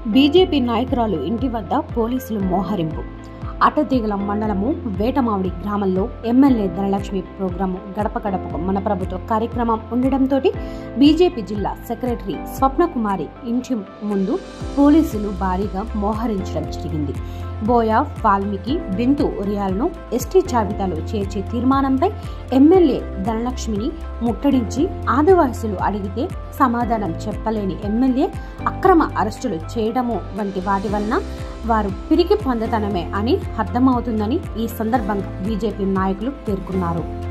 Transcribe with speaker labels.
Speaker 1: BJP నాయకురాలు ఇంటి వద్ద పోలీసులు మోహరింపు అటతీగల మండలము వేటమావిడి గ్రామంలో ఎమ్మెల్యే ధనలక్ష్మి ప్రోగ్రాము గడప గడపకు మన ప్రభుత్వ కార్యక్రమం ఉండడంతో బీజేపీ జిల్లా సెక్రటరీ స్వప్నకుమారి ఇంటి ముందు పోలీసులు భారీగా మోహరించడం జరిగింది బోయా వాల్మీకి బిందు ఒరియాలను ఎస్టీ జాబితాలో చేర్చే తీర్మానంపై ఎమ్మెల్యే ధనలక్ష్మిని ముట్టడించి ఆదివాసులు అడిగితే సమాధానం చెప్పలేని ఎమ్మెల్యే అక్రమ అరెస్టులు చేయడము వంటి వాటి వలన వారు పిరికి పొందతనమే అని అర్థమవుతుందని ఈ సందర్భంగా బీజేపీ నాయకులు పేర్కొన్నారు